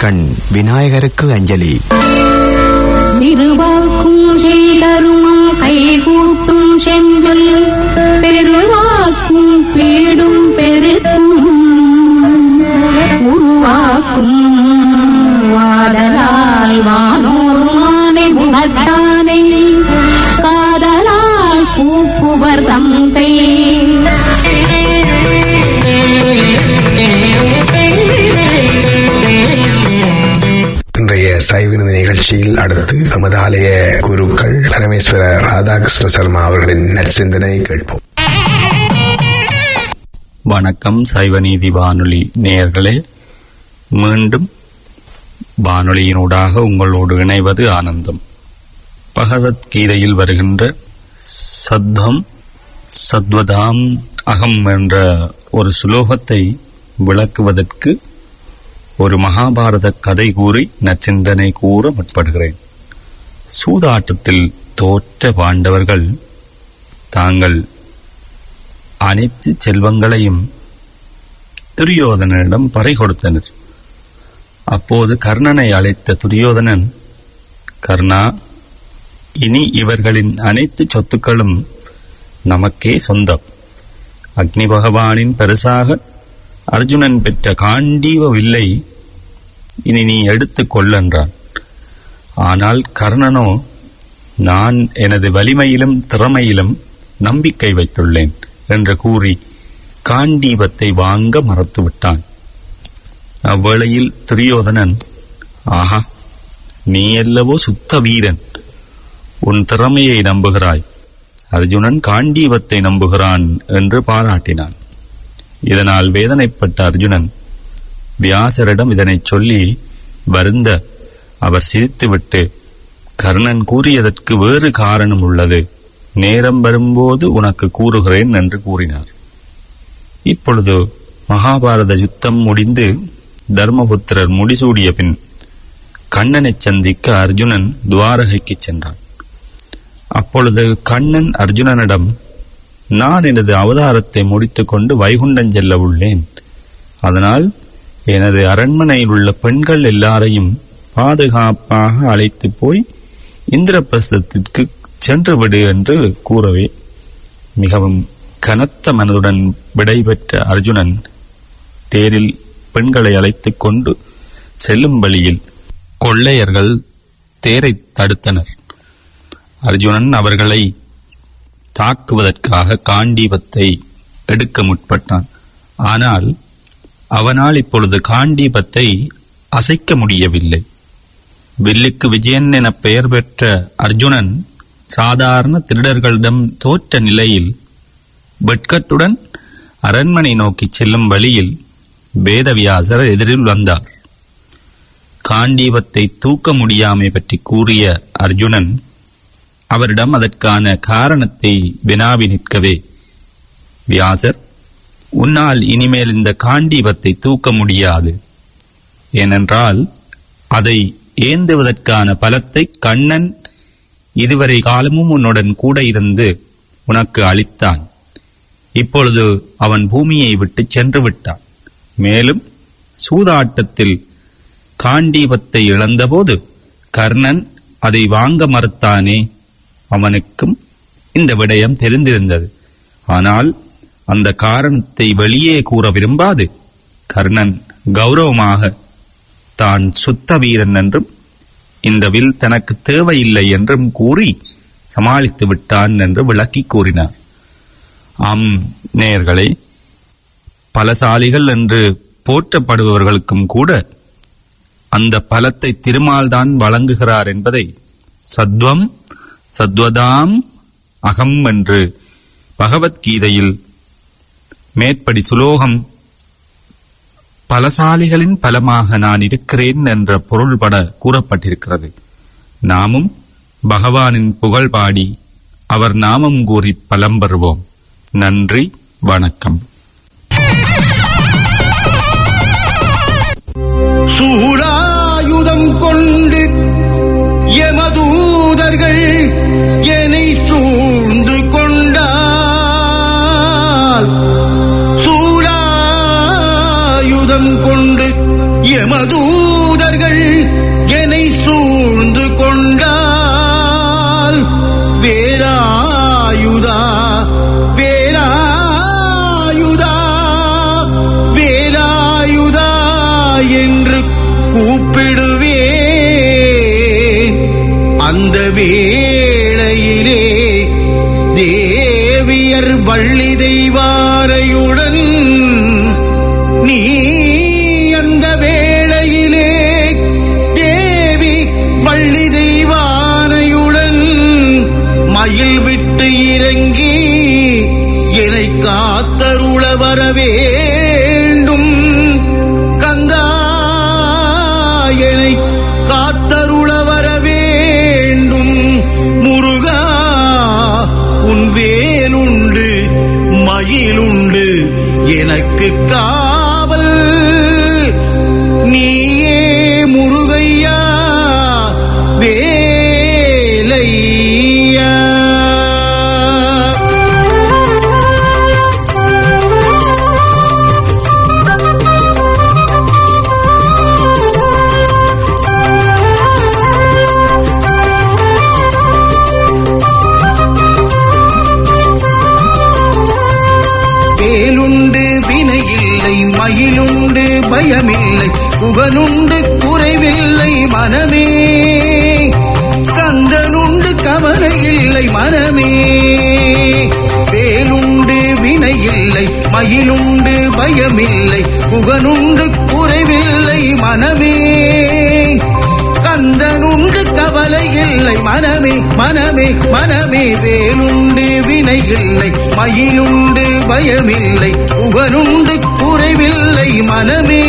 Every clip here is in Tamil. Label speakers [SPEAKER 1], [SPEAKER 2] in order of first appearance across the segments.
[SPEAKER 1] கண் விநாயகருக்கு அஞ்சலி
[SPEAKER 2] திருவாக்கும் செய்தருமம் கைகூட்டும் செஞ்சொல் பெருவாக்கும் பீடும் பெருக்கும் உருவாக்கும் வாடலால் வானோர் மானை உணர்த்தானை காதலால் கூப்புவர் தந்தை
[SPEAKER 3] இன்றைய சைவினது நிகழ்ச்சியில் அடுத்து நமது ஆலய குருக்கள் பரமேஸ்வர ராதாகிருஷ்ண சர்மா அவர்களின் நற்சிந்தனை கேட்போம்
[SPEAKER 4] வணக்கம் சைவநீதி வானொலி நேயர்களே மீண்டும் வானொலியினூடாக உங்களோடு இணைவது ஆனந்தம் பகவத்கீதையில் வருகின்ற சத்வம் சத்வதாம் அகம் என்ற ஒரு சுலோகத்தை விளக்குவதற்கு ஒரு மகாபாரத கதை கூறி நச்சிந்தனை கூற முற்படுகிறேன் சூதாட்டத்தில் தோற்ற பாண்டவர்கள் தாங்கள் அனைத்து செல்வங்களையும் துரியோதனனிடம் பறை கொடுத்தனர் அப்போது கர்ணனை அழைத்த துரியோதனன் கர்ணா இனி இவர்களின் அனைத்து சொத்துக்களும் நமக்கே சொந்தம் அக்னி பகவானின் பரிசாக அர்ஜுனன் பெற்ற காண்டீவ வில்லை இனி நீ எடுத்துக் கொள்ளென்றான் ஆனால் கர்ணனோ நான் எனது வலிமையிலும் திறமையிலும் நம்பிக்கை வைத்துள்ளேன் என்று கூறி காண்டீபத்தை வாங்க மறத்துவிட்டான் அவ்வேளையில் துரியோதனன் ஆஹா நீ அல்லவோ சுத்த வீரன் உன் திறமையை நம்புகிறாய் அர்ஜுனன் காண்டீபத்தை நம்புகிறான் என்று பாராட்டினான் இதனால் வேதனைப்பட்ட அர்ஜுனன் வியாசரிடம் இதனைச் சொல்லி வருந்த அவர் சிரித்துவிட்டு கர்ணன் கூறியதற்கு வேறு காரணம் உள்ளது நேரம் வரும்போது உனக்கு கூறுகிறேன் என்று கூறினார் இப்பொழுது மகாபாரத யுத்தம் முடிந்து தர்மபுத்திரர் முடிசூடிய பின் கண்ணனைச் சந்திக்க அர்ஜுனன் துவாரகைக்கு சென்றான் அப்பொழுது கண்ணன் அர்ஜுனனிடம் நான் எனது அவதாரத்தை முடித்துக்கொண்டு வைகுண்டம் செல்ல உள்ளேன் அதனால் எனது அரண்மனையில் உள்ள பெண்கள் எல்லாரையும் பாதுகாப்பாக அழைத்து போய் இந்திரபிரசத்திற்கு சென்று விடு என்று கூறவே மிகவும் கனத்த மனதுடன் விடைபெற்ற அர்ஜுனன் தேரில் பெண்களை அழைத்துக் கொண்டு செல்லும் வழியில் கொள்ளையர்கள் தேரை தடுத்தனர் அர்ஜுனன் அவர்களை தாக்குவதற்காக காண்டீபத்தை எடுக்க முற்பட்டான் ஆனால் அவனால் இப்பொழுது காண்டீபத்தை அசைக்க முடியவில்லை வில்லுக்கு விஜயன் என பெயர் பெற்ற அர்ஜுனன் சாதாரண திருடர்களிடம் தோற்ற நிலையில் வெட்கத்துடன் அரண்மனை நோக்கி செல்லும் வழியில் வேதவியாசர் எதிரில் வந்தார் காண்டீபத்தை தூக்க முடியாமை பற்றி கூறிய அர்ஜுனன் அவரிடம் அதற்கான காரணத்தை வினாவி நிற்கவே வியாசர் உன்னால் இனிமேல் இந்த காண்டீபத்தை தூக்க முடியாது ஏனென்றால் அதை ஏந்துவதற்கான பலத்தை கண்ணன் இதுவரை காலமும் உன்னுடன் கூட இருந்து உனக்கு அளித்தான் இப்பொழுது அவன் பூமியை விட்டு சென்று விட்டான் மேலும் சூதாட்டத்தில் காண்டீபத்தை இழந்தபோது கர்ணன் அதை வாங்க மறுத்தானே அவனுக்கும் இந்த விடயம் தெரிந்திருந்தது ஆனால் அந்த காரணத்தை வெளியே கூற விரும்பாது கர்ணன் கௌரவமாக தான் சுத்த வீரன் என்றும் இந்த வில் தனக்கு தேவையில்லை என்றும் கூறி சமாளித்து விட்டான் என்று விளக்கி கூறினார் ஆம் நேயர்களே பலசாலிகள் என்று போற்றப்படுபவர்களுக்கும் கூட அந்த பலத்தை திருமால்தான் வழங்குகிறார் என்பதை சத்வம் சத்வதாம் அகம் என்று பகவத்கீதையில் மேற்படி சுலோகம் பலசாலிகளின் பலமாக நான் இருக்கிறேன் என்ற பொருள்பட கூறப்பட்டிருக்கிறது நாமும் பகவானின் புகழ் பாடி அவர் நாமம் கூறி பலம் பெறுவோம் நன்றி வணக்கம்
[SPEAKER 5] சூராயுதம் கொண்டு எமதூதர்கள் என்னை சூழ்ந்து கொண்டால் சூராயுதம் கொண்டு யமதூதர்கள் என்னை சூழ்ந்து கொண்டால் வேலாயுதா வேலாயுதா வேலாயுதா என்று கூப்பிடுவேன் அந்த வேளையிலே தேவியர் வள்ளி தெய்வாரையுடன் நீ அந்த வேளையிலே தேவி வள்ளி தெய்வானையுடன் மயில் விட்டு இறங்கி என்னை காத்தருள வர வேண்டும் கந்தா என்னை காத்தருள வர வேண்டும் முருகா உன் வேலுண்டு மயிலுண்டு எனக்கு காவல் நீயே முருகையா வேலையா வேலுண்டு வினையில்லை மயிலுண்டு பயமில்லை புகனுண்டு குறைவில்லை மனமே கந்தனுண்டு கவலை இல்லை மனமே வேலுண்டு வினையில்லை மயிலுண்டு பயமில்லை புகனுண்டு குறைவில்லை மனமே கந்தனுண்டு கவலை இல்லை மனமே மனமே மனமே வேலுண்டு வினை இல்லை மயிலுண்டு பயமில்லை புகனுண்டு குறைவில்லை மனமே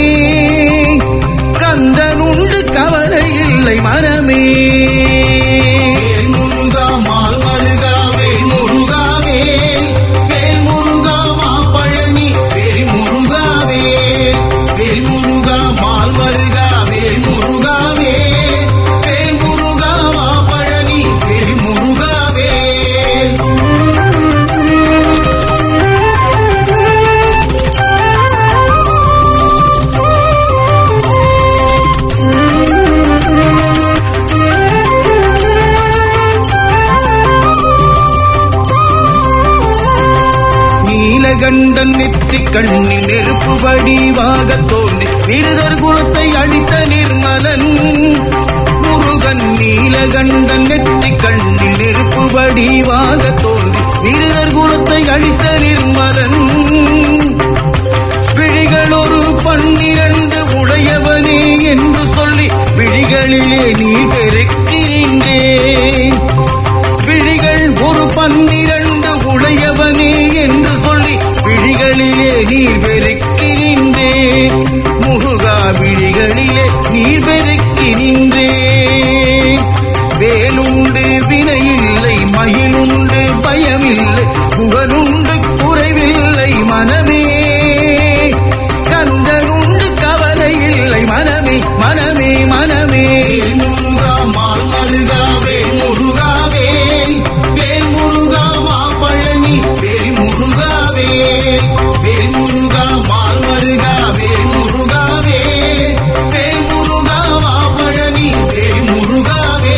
[SPEAKER 5] கந்தனுண்டு கவலை இல்லை மனமே வேல் முருகா மால் மருகா வேல் முருகாவே வேல் முருகா மா பழனி வேல் முருகாவே வேல் முருகா மால் மருகா வேல் முருகாவே வேல் முருகா மா பழனி வேல் முருகாவே நீலகண்டன் நெற்றி கண்ணில் நெருப்பு வடிவாக தோன்றி விருதர் குலத்தை அழித்த நிர்மலன் முருகன் நீலகண்டன் நெற்றி கண்ணில் நெருப்பு வடிவாக தோன்றி விருதர் குலத்தை அழித்த நிர்மலன் விழிகள் ஒரு பன்னிரண்டு உடையவனே என்று சொல்லி விழிகளிலே நீ பெருக்கிறேன் விழிகள் ஒரு பன்னிரண்டு உடையவனே என்று சொல்லி விழிகளிலே நீர் பெருக்கி நின்றே முருகா விழிகளிலே நீர் பெருக்கி நின்றே வேலுண்டு வினையில்லை மயிலுண்டு பயமில்லை புகழுண்டு குறைவில்லை மனமே கந்தனுண்டு கவலை இல்லை மனமே மனமே மனமே முருகா மால் மருகாவே முருகாவே வேல் முருகா மா பழனி வேல் முருகாவே வேல் முருகா மால் மருகா வேல் முருகாவே வேல் முருகா மா பழனி வேல் முருகாவே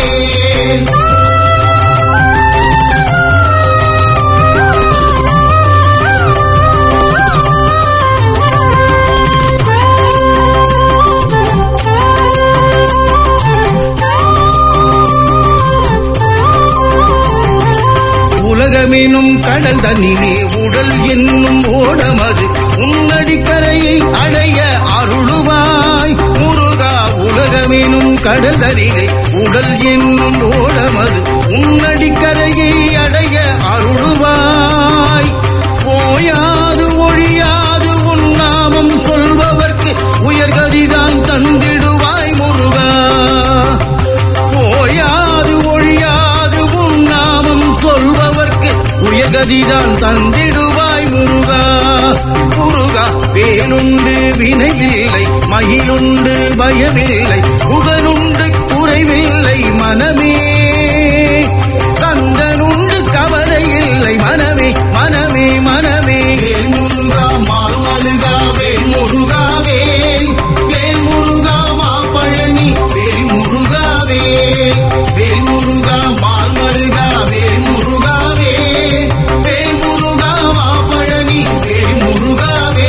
[SPEAKER 5] உலகமெனும் கடல் தன்னிலே உடல் என்னும் ஓடமது உன்னடிக்கரையை அடைய அருளுவாய் முருகா உலகமெனும் கடல் தனிலே உடல் என்னும் ஓடமது உன்னடிக்கரையை அடைய அருளுவாய் போயாது ஒழியாது உன் நாமம் சொல்பவர்க்கு உயர்கதிதான் தந்திடுவாய் முருகா போயாது ஒழியாது உன் நாமம் சொல்பவர்க்கு உயர்கதிதான் தந்திடுவாய் முருகா முருகா வேலுண்டு வினையில்லை மயிலுண்டு பயமில்லை புகனுண்டு குறைவில்லை மனமே கந்தனுண்டு கவலை இல்லை மனமே மனமே மனமே வேல் முருகா மால் மருகா வேல் முருகாவே வேல் முருகா வேல் முருகா மால் மருகா வேல் முருகாவே வேல் முருகா மாப்பழனி வேல் முருகாவே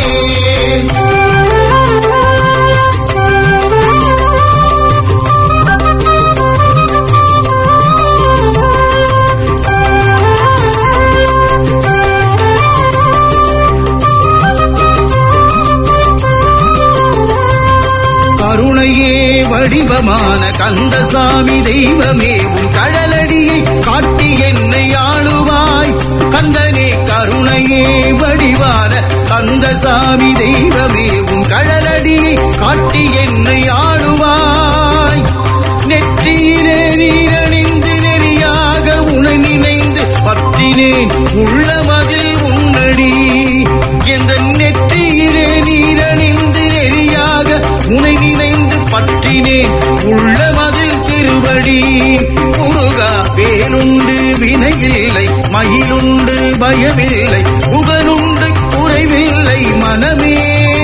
[SPEAKER 5] கருணையே வடிவமான கந்தசாமி தெய்வமே உன் கழலடியை காட்டி என்னை ஆளுவாய் கந்தனே கருணையே வடிவான கந்தசாமி தெய்வமே உன் கழலடியை காட்டி என்னை ஆளுவாய் நெற்றியிலே நீரணிந்து நெறியாக உனை நினைந்து பற்றினேன் உள்ளமதில் உன்னடி எந்த நெற்றியிலே நீரணிந்து நெறியாக உனை நினைந்து பற்றினேன் உள்ளமதில் திருவடி முருகா வேலுண்டு வினையில்லை மயிலுண்டு பயமில்லை புகனுண்டு குறைவில்லை மனமே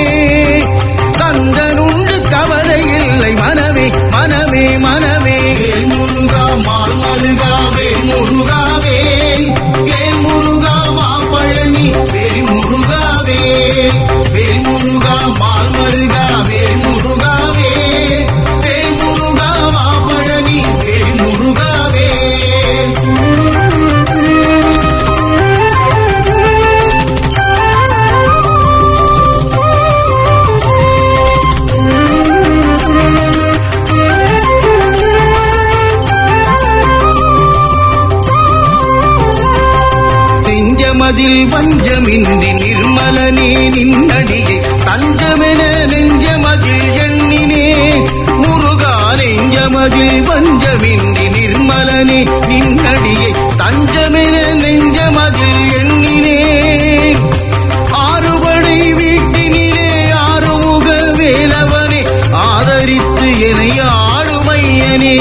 [SPEAKER 5] கந்தனுண்டு கவலை இல்லை மனமே மனமே மனமே வேல் முருகா மால் மருகா வேல் முருகாவே வேல் முருகா மாப்பழனி வேல் முருகாவே வேல் முருகா மால் மருகா வேல் முருகாவே வேல் முருகா மாப்பழனி வேல் முருகாவே நெஞ்சமதில் வஞ்சமின்றி நிர்மலனே நின்னடியை தஞ்சமென நெஞ்சமதில் எண்ணினே முருகா நெஞ்சமதில் வஞ்சமின்றி நிர்மலனே நின்னடியை தஞ்சமென நெஞ்சமதில் எண்ணினே ஆறுபடை வீட்டினிலே ஆறுமுக வேலவனே ஆதரித்து என்னை ஆளுமையனே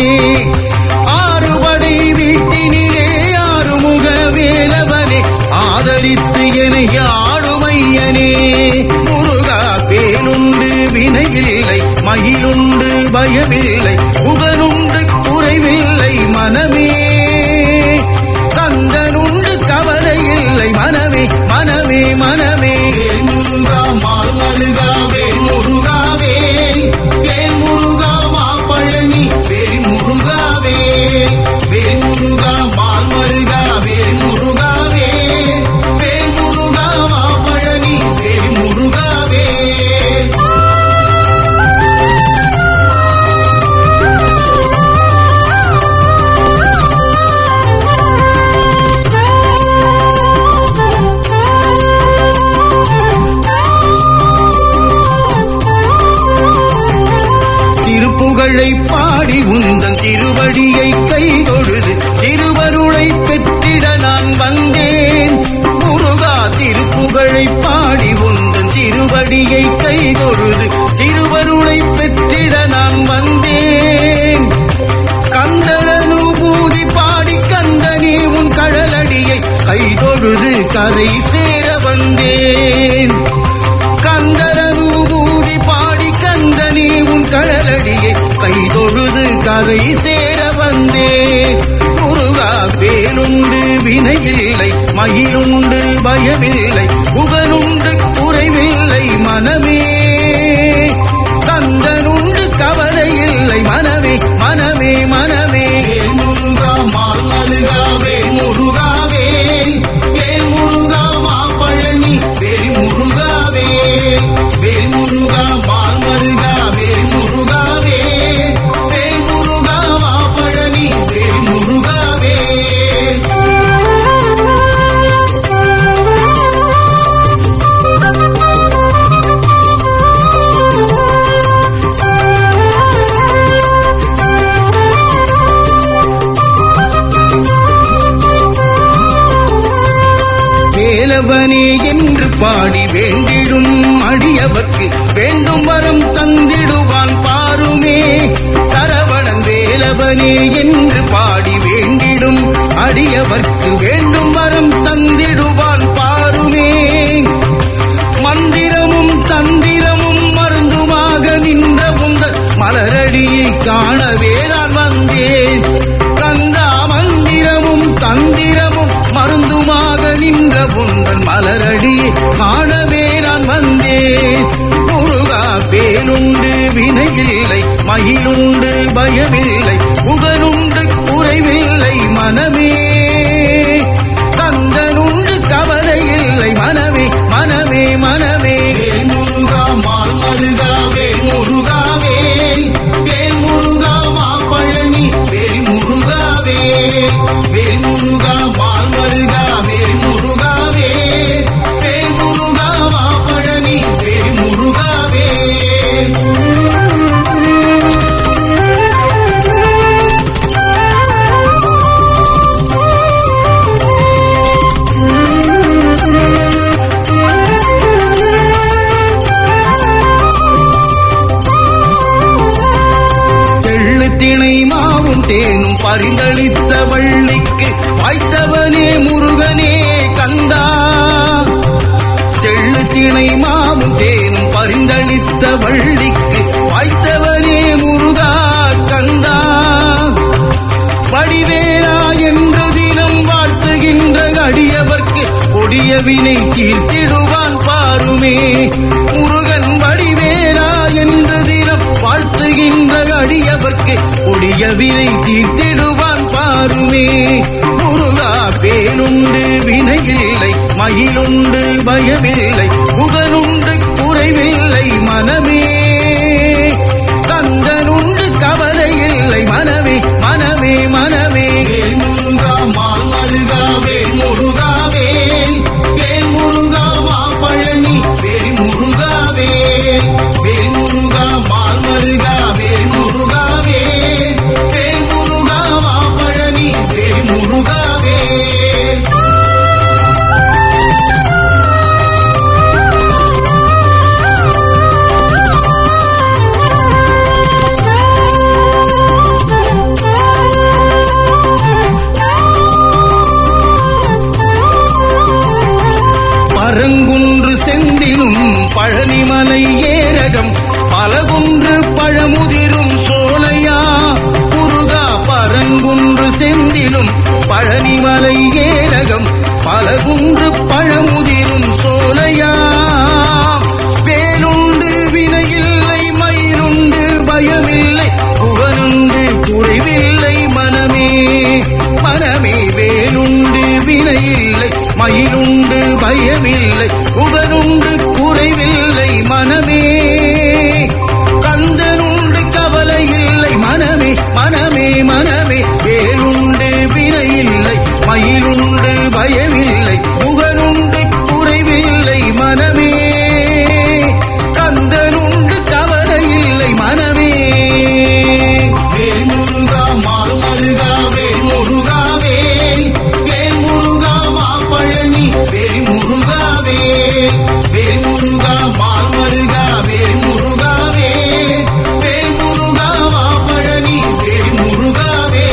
[SPEAKER 5] ஆறுபடை வீட்டினிலே ஆறுமுக வேலவனே ஆதரித்து என்னை ஆளுமையனே முருகா வேலுண்டு வினையில்லை மயிலுண்டு பயமில்லை புகனுண்டு குறைவில்லை மனமே கந்தனுண்டு கவலை இல்லை மனமே மனமே மனமே வேல் முருகா மால் மருகா வேல் முருகாவே வேல் முருகா மாப்பழனி வேல் முருகாவே வேல் முருகா மால் மருகா வேல் முருகாவே வேல் முருகா மாப்பழனி வேல் முருகாவே திருப்புகழை பாடி உந்தன் திருவடியை கை தொழுது திருவருளை பெற்றிட நான் வந்தேன் முருகா திருப்புகழை பாடி உந்தன் திருவடியை கை தொழுது திருவருளை பெற்றிட நான் வந்தேன் கந்தனூதி பாடி கந்தனே உன் கடலடியை கை தொழுது கரை சேர வந்தேன் கந்தரனூதி பாடி கந்தனே உன் கடலடியை கை தொழுது கரை சேர வந்தே முருகா வேலுண்டு வினையில்லை மயிலுண்டு பயமில்லை புகனுண்டு குறைவில்லை மனமே கந்தனுண்டு கவலை இல்லை மனமே மனமே மனமே வேல் முருகா மால் மருகா வேல் முருகாவே வேல் முருகா மாப்பழனி வேல் முருகாவே வேல் முருகா மால் மருகா வேல் முருகாவே வேல் முருகா மாப்பழனி வேல் முருகாவே வேலவனே என்று பாடி வேண்டிடும் அடியவர்க்கு வேண்டும் வரம் தந்திடுவான் பாருமே சரவணன் வேலவனே என்று பாடி வேண்டிடும் அடியவர்க்கு வேண்டும் வரம் தந்திடுவான் பாருமே மந்திரமும் தந்திரமும் மருந்துமாக நின்ற உங்கள் மலரடியை காணவே நான் வந்தேன் வேலுண்டு வினையில்லை மயிலுண்டு பயமில்லை புகழுண்டு குறைவில்லை மனமே கந்தனுண்டு கவலை இல்லை மனமே மனமே மனமே வேல் முருகா மால் மருகா வேல் முருகாவே வேல் முருகா மா பழனி வேல் முருகாவே வேல் முருகா மால் மருகா வேல் முருகாவே வேல் முருகா மா பழனி வேல் முருகாவே தெள்ளு திணை மாவும் தேனும் பரிந்தளித்த வள்ளிக்கு வாய்த்தவனே முருகனே கந்தா தெள்ளு திணை மாவும் தேனும் பரிந்தளித்த வள்ளிக்கு வாய்த்தவனே முருகா கந்தா வடிவேலா என்று தினம் வாழ்த்துகின்ற அடியவர்க்கு கொடிய வினை தீர்த்திடுவான் பாருமே முருகன் வடிவேலா என்று தினம் வாழ்த்துகின்ற அடியவர்க்கு கொடிய வினை தீர்த்திடுவான் பாருமே முருகா பேனுண்டு வினையில்லை மயிலுண்டு பயமில்லை புகனுண்டு குறைவில்லை மனமே கந்தனுண்டு கவலை இல்லை மனமே மனமே மனமே வேல் முருகா மால் மருகா வேல் முருகாவே வேல் முருகா மா பழனி வேல் முருகாவே வேல் முருகா மால் மருகா வேல் முருகாவே வேல் முருகா மா பழனி வேல் முருகாவே பரங்குன்று செந்திலும் பழனிமலை ஏரகம் பலகுன்று பழமுதிரும் சோலையா முருகா பரங்குன்று செந்திலும் பழனிமலை ஏரகம் பலகுன்று பழமுதிரும் சோலையா வேலுண்டு வினையில்லை மயிலுண்டு பயமில்லை புகனுண்டு குறைவில்லை மனமே மனமே வேலுண்டு வினையில்லை மயிலுண்டு பயமில்லை புகனுண்டு குறைவில்லை மனமே கந்தனுண்டு கவலை இல்லை மனமே மனமே மனமே வேலுண்டு வினையில்லை மயிலுண்டு பயமில்லை புகனுண்டு குறைவில்லை மனமே கந்தனுண்டு கவலை இல்லை மனமே வேல் முருகா மால் மருகா வேல் முருகாவே வேல் முருகா மா பழனி வேல் முருகாவே வேல் முருகா மால் மருகா வேல் முருகாவே வேல் முருகா மா பழனி வேல் முருகாவே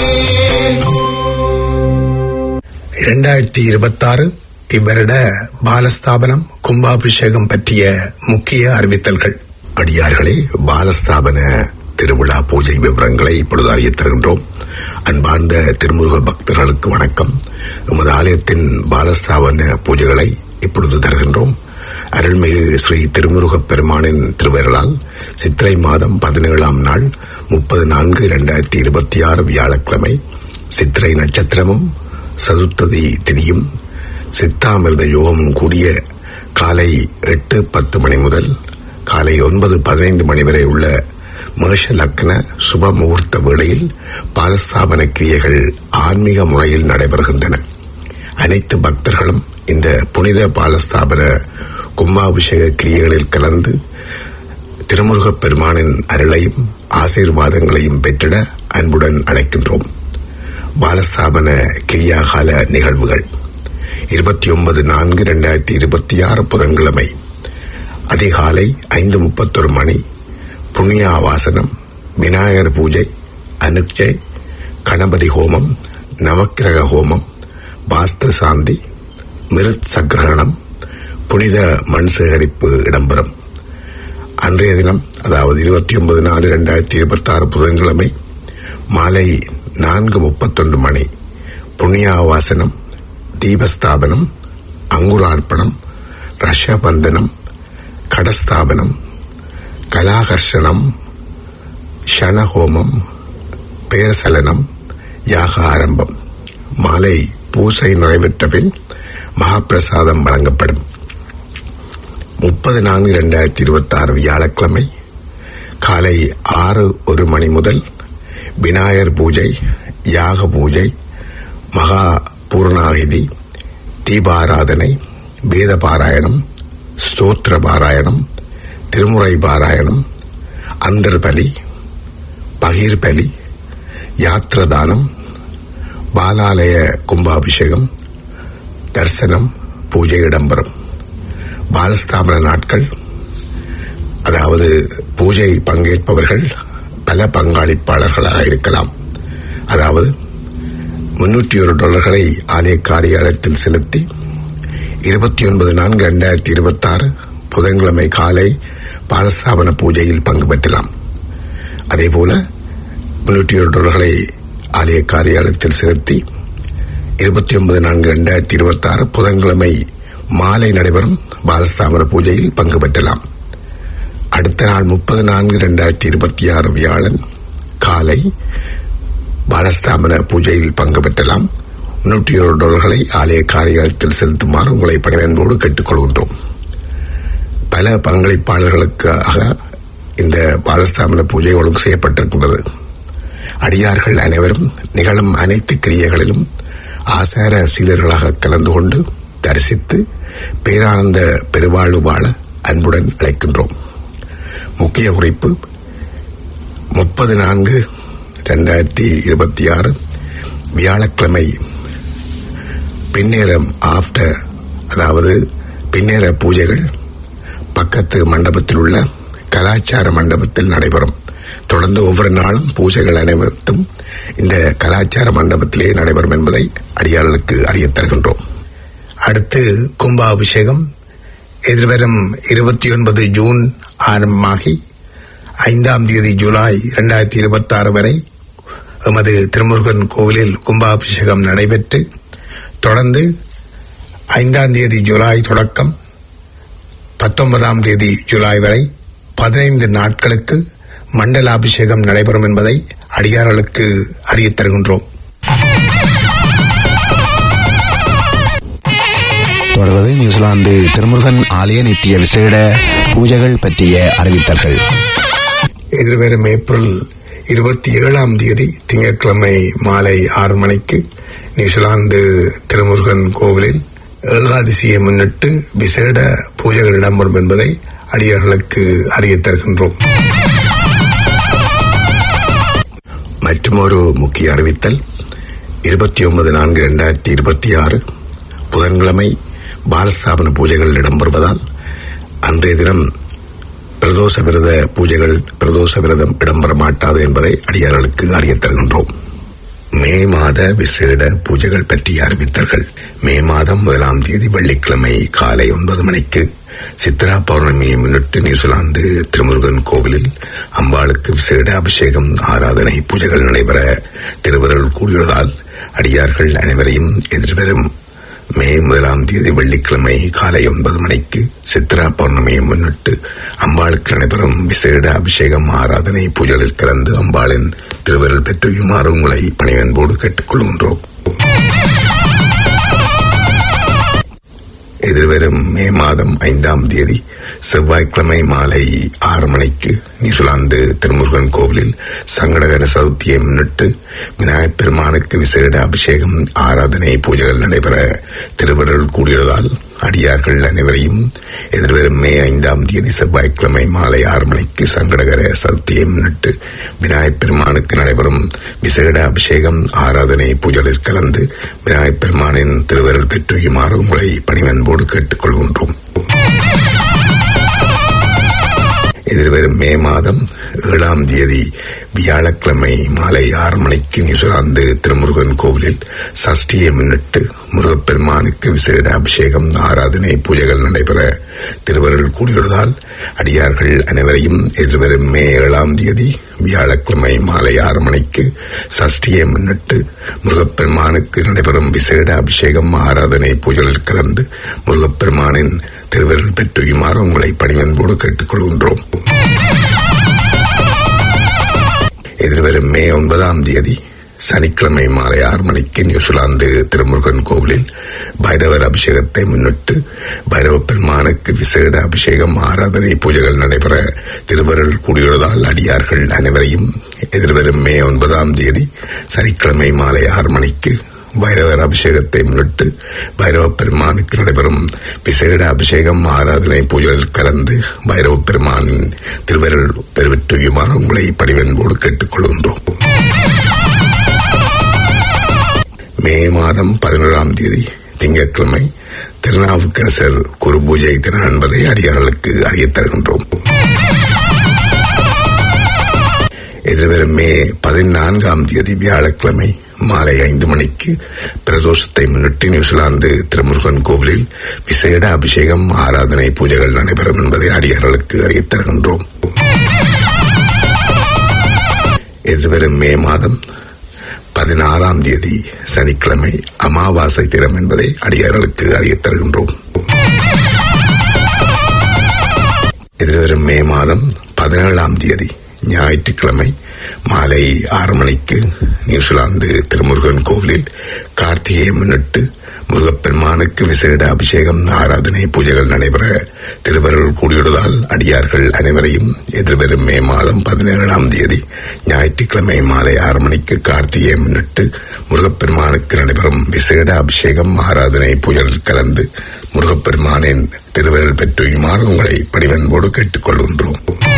[SPEAKER 3] இரண்டாயிரத்தி இருபத்தாறு இவ்வருட பாலஸ்தாபனம் கும்பாபிஷேகம் பற்றிய முக்கிய அறிவித்தல்கள் அடியார்களே பாலஸ்தாபன திருவிழா பூஜை விவரங்களை இப்பொழுது அறியத் தருகின்றோம் அன்பார்ந்த திருமுருக பக்தர்களுக்கு வணக்கம் எமது ஆலயத்தின் பாலஸ்தாபன பூஜைகளை இப்பொழுது தருகின்றோம் அருள்மிகு ஸ்ரீ திருமுருகப் பெருமானின் திருவருளால் சித்திரை மாதம் பதினேழாம் நாள் முப்பது நான்கு இரண்டாயிரத்தி இருபத்தி ஆறு வியாழக்கிழமை சித்திரை நட்சத்திரமும் சதுர்த்ததி திதியும் சித்தாமிர்த யோகமும் கூடிய காலை எட்டு பத்து மணி முதல் காலை ஒன்பது பதினைந்து மணி வரை உள்ள மேஷ லக்ன சுப முகூர்த்த வேளையில் பாலஸ்தாபன கிரியைகள் ஆன்மீக முறையில் நடைபெறுகின்றன அனைத்து பக்தர்களும் இந்த புனித பாலஸ்தாபன கும்பாபிஷேக கிரியைகளில் கலந்து திருமுருகப் பெருமானின் அருளையும் ஆசீர்வாதங்களையும் பெற்றிட அன்புடன் அழைக்கின்றோம் பாலஸ்தாபன கிரியாகால நிகழ்வுகள் இருபத்தி ஒன்பது நான்கு இரண்டாயிரத்தி இருபத்தி ஆறு புதன்கிழமை அதிகாலை ஐந்து முப்பத்தொரு மணி புண்ணிய ஆவாசனம் விநாயகர் பூஜை அனுக்ஜை கணபதி ஹோமம் நவக்கிரக ஹோமம் வாஸ்து சாந்தி மிருத் சக்கிரகணம் புனித மண் சேகரிப்பு இடம்பெறும் அன்றைய தினம் அதாவது இருபத்தி ஒன்பது நாலு இரண்டாயிரத்தி இருபத்தி ஆறு புதன்கிழமை மாலை நான்கு முப்பத்தொன்று மணி புண்ணியாவாசனம் தீபஸ்தாபனம் அங்குரார்ப்பணம் ரஷபந்தனம் கடஸ்தாபனம் கலாகர்ஷணம் ஷணஹோமம் பேரசலனம் யாக ஆரம்பம் மாலை பூசை நிறைவேற்ற பின் மகாபிரசாதம் வழங்கப்படும் முப்பது நான்கு இரண்டாயிரத்தி இருபத்தி ஆறு வியாழக்கிழமை காலை ஆறு ஒரு மணி முதல் விநாயகர் பூஜை யாக பூஜை மகா பூர்ணாகிதி தீபாராதனை வேத பாராயணம் ஸ்தோத்திர பாராயணம் திருமுறை பாராயணம் அந்தர் பலி பகீர் பலி யாத்திரதானம் பாலாலய கும்பாபிஷேகம் தரிசனம் பூஜை இடம்பெறும் பாலஸ்தாபன நாட்கள் அதாவது பூஜை பங்கேற்பவர்கள் பல பங்காளிப்பாளர்களாக இருக்கலாம் அதாவது முன்னூற்றி ஒரு டாலர்களை ஆலய காரியாலயத்தில் செலுத்தி இருபத்தி ஒன்பது நான்கு இரண்டாயிரத்தி இருபத்தி ஆறு புதன்கிழமை காலை பாலஸ்தாபன பூஜையில் பங்கு பெற்றலாம் அதேபோல முன்னூற்றி ஒரு டாலர்களை ஆலய காரியாலயத்தில் செலுத்தி இருபத்தி ஒன்பது நான்கு இரண்டாயிரத்தி இருபத்தி ஆறு புதன்கிழமை மாலை நடைபெறும் பாலஸ்தாபன பூஜையில் பங்கு பெற்றலாம் அடுத்த நாள் முப்பது நான்கு இரண்டாயிரத்தி இருபத்தி ஆறு வியாழன் காலை பாலஸ்தாபன பூஜையில் பங்கு பெற்றலாம் நூற்றி ஒரு டாலர்களை ஆலய காரியாலயத்தில் செலுத்துமாறு உங்களை பணிவன்போடு கேட்டுக்கொள்கின்றோம் பல பங்களிப்பாளர்களுக்காக இந்த பாலஸ்தாபன பூஜை ஒழுங்கு செய்யப்பட்டிருக்கின்றது அடியார்கள் அனைவரும் நிகழும் அனைத்து கிரியைகளிலும் ஆசார சீலர்களாக கலந்து கொண்டு தரிசித்து பேரானந்த பெருவாழ்வு வாழ அன்புடன் அழைக்கின்றோம் முக்கிய குறிப்பு முப்பது நான்கு ரெண்டாயிரத்தி இருபத்தி ஆறு வியாழக்கிழமை பின்னேரம் ஆஃப்டர் அதாவது பின்னேர பூஜைகள் பக்கத்து மண்டபத்தில் உள்ள கலாச்சார மண்டபத்தில் நடைபெறும் தொடர்ந்து ஒவ்வொரு நாளும் பூஜைகள் அனைவரும் இந்த கலாச்சார மண்டபத்திலே நடைபெறும் என்பதை அடியாளர்களுக்கு அறியத் தருகின்றோம் அடுத்து கும்பாபிஷேகம் எதிர்வரும் இருபத்தி ஒன்பது ஜூன் ஆரம்பமாகி ஐந்தாம் தேதி ஜூலை இரண்டாயிரத்தி இருபத்தி ஆறு வரை எமது திருமுருகன் கோவிலில் கும்பாபிஷேகம் நடைபெற்று தொடர்ந்து ஐந்தாம் தேதி ஜூலை தொடக்கம் பத்தொன்பதாம் தேதி ஜூலை வரை பதினைந்து நாட்களுக்கு மண்டலாபிஷேகம் நடைபெறும் என்பதை அடியார்களுக்கு அறியத் தருகின்றோம்
[SPEAKER 1] தொடர்வது நியூசிலாந்து திருமுருகன் ஆலய நித்திய விசேட பூஜைகள் பற்றிய அறிவித்தல்கள்
[SPEAKER 3] எதிர்வரும் ஏப்ரல் இருபத்தி ஏழாம் தேதி திங்கட்கிழமை மாலை ஆறு மணிக்கு நியூசிலாந்து திருமுருகன் கோவிலில் ஏகாதசியை முன்னிட்டு விசேட பூஜைகள் இடம்பெறும் என்பதை அடியார்களுக்கு அறியத் தருகின்றோம் மற்றுமொரு முக்கிய அறிவித்தல் இருபத்தி ஒன்பது நான்கு இரண்டாயிரத்தி இருபத்தி ஆறு புதன்கிழமை பாலஸ்தாபன பூஜைகள் இடம்பெறுவதால் அன்றைய தினம் பிரதோஷ விரத பூஜைகள் பிரதோஷ விரதம் இடம்பெற மாட்டாது என்பதை அடியார்களுக்கு அறியத் தருகின்றோம் மே மாத விசேட பூஜைகள் பற்றிய அறிவித்தல்கள் மே மாதம் முதலாம் தேதி வெள்ளிக்கிழமை காலை ஒன்பது மணிக்கு சித்ரா பௌர்ணமியை முன்னிட்டு நியூசிலாந்து திருமுருகன் கோவிலில் அம்பாளுக்கு விசேட அபிஷேகம் ஆராதனை பூஜைகள் நடைபெற திருவருள் கூடியுள்ளதால் அடியார்கள் அனைவரையும் எதிர்வரும் மே முதலாம் தேதி வெள்ளிக்கிழமை காலை ஒன்பது மணிக்கு சித்ரா பௌர்ணமியை முன்னிட்டு அம்பாளுக்கு நடைபெறும் விசேட அபிஷேகம் ஆராதனை பூஜைகளில் கலந்து அம்பாளின் திருவருள் பெற்றுயுமாறு உங்களை பணிவன்போடு கேட்டுக்கொள்கின்றோம் எதிர்வரும் மே மாதம் ஐந்தாம் தேதி செவ்வாய்க்கிழமை மாலை ஆறு மணிக்கு நியூசிலாந்து திருமுருகன் கோவிலில் சங்கடகர சதுர்த்தியை முன்னிட்டு விநாயகப் பெருமானுக்கு விசேட அபிஷேகம் ஆராதனை பூஜைகள் நடைபெற திருவருள் கூடியதால் அடியார்கள் அனைவரையும் எதிர்வரும் மே ஐந்தாம் தேதி செவ்வாய்க்கிழமை மாலை ஆறு மணிக்கு சங்கடகர சதுர்த்தியை முன்னிட்டு விநாயகப் பெருமானுக்கு நடைபெறும் விசேட அபிஷேகம் ஆராதனை பூஜைகளில் கலந்து விநாயகப் பெருமானின் திருவருள் பெற்றுயுமாறு உங்களை பணிவன்போடு கேட்டுக்கொள்கின்றோம் எதிர்வரும் மே மாதம் ஏழாம் தேதி வியாழக்கிழமை மாலை ஆறு மணிக்கு நியூசிலாந்து திருமுருகன் கோவிலில் சஷ்டியை முன்னிட்டு முருகப்பெருமானுக்கு விசேட அபிஷேகம் ஆராதனை பூஜைகள் நடைபெற திருவருள் கூடியுள்ளதால் அடியார்கள் அனைவரையும் எதிர்வரும் மே ஏழாம் தேதி வியாழக்கிழமை மாலை ஆறு மணிக்கு சஷ்டியை முன்னிட்டு முருகப்பெருமானுக்கு நடைபெறும் விசேட அபிஷேகம் ஆராதனை பூஜைகளில் கலந்து முருகப்பெருமானின் திருவருள் பெற்றுயுமாறு உங்களை பணிவன்போடு கேட்டுக்கொள்கின்றோம் எதிர்வரும் மே ஒன்பதாம் தேதி சனிக்கிழமை மாலை ஆறு மணிக்கு நியூசிலாந்து திருமுருகன் கோவிலில் பைரவர் அபிஷேகத்தை முன்னிட்டு பைரவ பெருமானுக்கு விசேட அபிஷேகம் ஆராதனை பூஜைகள் நடைபெற திருவருள் கூடியுள்ளதால் அடியார்கள் அனைவரையும் எதிர்வரும் மே ஒன்பதாம் தேதி சனிக்கிழமை மாலை ஆறு மணிக்கு பைரவர் அபிஷேகத்தை முன்னிட்டு பைரவ பெருமானுக்கு நடைபெறும் விசேட அபிஷேகம் ஆராதனை பூஜையில் கலந்து பைரவ பெருமானின் திருவருள் பெருவிட்டுயுமாறு உங்களை படிவன்போடு கேட்டுக்கொள்கின்றோம் மே மாதம் பதினோராம் தேதி திங்கட்கிழமை திருநாவுக்கரசர் குரு பூஜை தினம் என்பதை அடியார்களுக்கு அறியத் தருகின்றோம் எதிர்வரும் மே பதினான்காம் தேதி வியாழக்கிழமை மாலை ஐந்து மணிக்கு பிரதோஷத்தை முன்னிட்டு நியூசிலாந்து திருமுருகன் கோவிலில் விசேட அபிஷேகம் ஆராதனை பூஜைகள் நடைபெறும் என்பதை அடியார்களுக்கு அறியத் தருகின்றோம் எதிர்வரும் மே மாதம் பதினாறாம் தேதி சனிக்கிழமை அமாவாசை தினம் என்பதை அடியார்களுக்கு அறியத் தருகின்றோம் எதிர்வரும் மே மாதம் பதினேழாம் தேதி ஞாயிற்றுக்கிழமை மாலை ஆறு மணிக்கு நியூசிலாந்து திருமுருகன் கோவிலில் கார்த்திகையை முன்னிட்டு முருகப்பெருமானுக்கு விசேட அபிஷேகம் ஆராதனை பூஜைகள் நடைபெற திருவருள் கூடியுள்ளதால் அடியார்கள் அனைவரையும் எதிர்வரும் மே மாதம் பதினேழாம் தேதி ஞாயிற்றுக்கிழமை மாலை ஆறு மணிக்கு கார்த்திகையை முன்னிட்டு முருகப்பெருமானுக்கு நடைபெறும் விசேட அபிஷேகம் ஆராதனை பூஜைகள் கலந்து முருகப்பெருமானின் திருவருள் பெற்றுமாறு உங்களை பணிவன்போடு கேட்டுக்கொள்கின்றோம்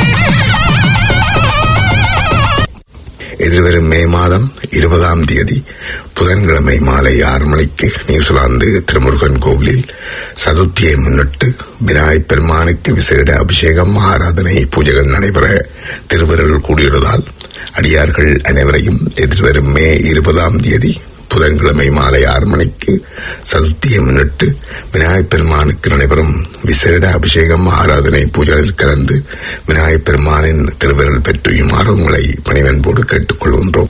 [SPEAKER 3] எதிர்வரும் மே மாதம் இருபதாம் தேதி புதன்கிழமை மாலை ஆறு மணிக்கு நியூசிலாந்து திருமுருகன் கோவிலில் சதுர்த்தியை முன்னிட்டு விநாயகப் பெருமானுக்கு விசேட அபிஷேகம் ஆராதனை பூஜைகள் நடைபெற திருவருள் கூடியுள்ளதால் அடியார்கள் அனைவரையும் எதிர்வரும் மே இருபதாம் தேதி புதன்கிழமை மாலை ஆறு மணிக்கு சதுர்த்தியை முன்னிட்டு விநாயகப் பெருமானுக்கு நடைபெறும் விசேட அபிஷேகம் ஆராதனை பூஜைகளில் கலந்து விநாயகப் பெருமானின் திருவிரல் பெற்றுயுமாறு உங்களை பணிவன்போடு கேட்டுக்கொள்கின்றோம்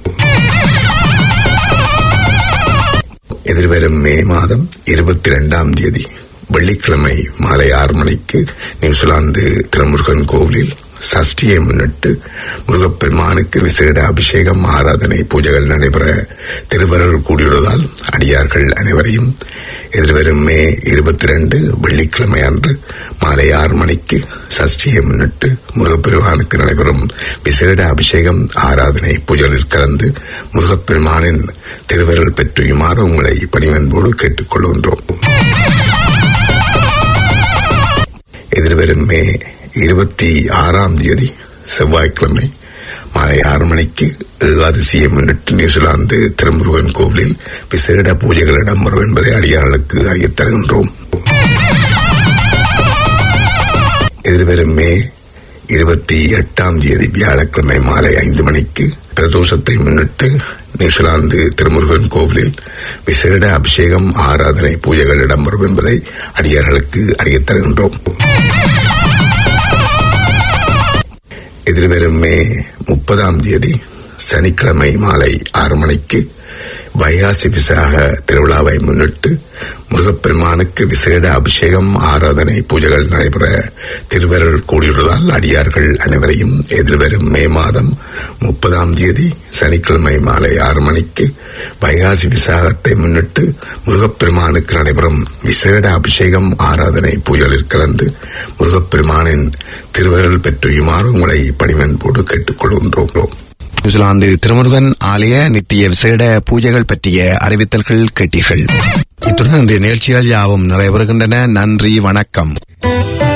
[SPEAKER 3] எதிர்வரும் மே மாதம் இருபத்தி இரண்டாம் தேதி வெள்ளிக்கிழமை மாலை ஆறு மணிக்கு நியூசிலாந்து திருமுருகன் கோவிலில் சஷ்டியை முன்னிட்டு முருகப்பெருமானுக்கு விசேட அபிஷேகம் ஆராதனை பூஜைகள் நடைபெற திருவருள் கூடியுள்ளதால் அடியார்கள் அனைவரையும் எதிர்வரும் மே இருபத்தி ரெண்டு வெள்ளிக்கிழமை அன்று மாலை ஆறு மணிக்கு சஷ்டியை முன்னிட்டு முருகப்பெருமானுக்கு நடைபெறும் விசேட அபிஷேகம் ஆராதனை பூஜைகளில் கலந்து முருகப்பெருமானின் திருவருள் பெற்றுயுமாறு உங்களை பணிவன்போடு கேட்டுக்கொள்கின்றோம் எதிர்வரும் மே இருபத்தி ஆறாம் தேதி செவ்வாய்க்கிழமை மாலை ஆறு மணிக்கு ஏகாதசியை முன்னிட்டு நியூசிலாந்து திருமுருகன் கோவிலில் விசேட பூஜைகள் இடம்பெறும் என்பதை அடியார்களுக்கு அறியத் தருகின்றோம் எதிர்வரும் மே இருபத்தி எட்டாம் தேதி வியாழக்கிழமை மாலை ஐந்து மணிக்கு பிரதோஷத்தை முன்னிட்டு நியூசிலாந்து திருமுருகன் கோவிலில் விசேட அபிஷேகம் ஆராதனை பூஜைகள் இடம்பெறும் என்பதை அடியார்களுக்கு அறியத் தருகின்றோம் எதிர்வரும் மே முப்பதாம் தேதி சனிக்கிழமை மாலை ஆறு மணிக்கு வைகாசி விசாக திருவிழாவை முன்னிட்டு முருகப்பெருமானுக்கு விசேட அபிஷேகம் ஆராதனை பூஜைகள் நடைபெற திருவருள் கூடியுள்ளதால் அடியார்கள் அனைவரையும் எதிர்வரும் மே மாதம் முப்பதாம் தேதி சனிக்கிழமை மாலை ஆறு மணிக்கு வைகாசி விசாகத்தை முன்னிட்டு முருகப்பெருமானுக்கு நடைபெறும் விசேட அபிஷேகம் ஆராதனை பூஜைகளில் கலந்து முருகப்பெருமானின் திருவருள் பெற்றுயுமாறு உங்களை பணிவன்போடு கேட்டுக்கொள்கின்றோம்
[SPEAKER 1] நியூசிலாந்து திருமுருகன் ஆலய நித்திய விசேட பூஜைகள் பற்றிய அறிவித்தல்கள் கேட்டீர்கள் இத்துடன் இன்றைய நிகழ்ச்சிகள் யாவும் நிறைவேறுகின்றன நன்றி வணக்கம்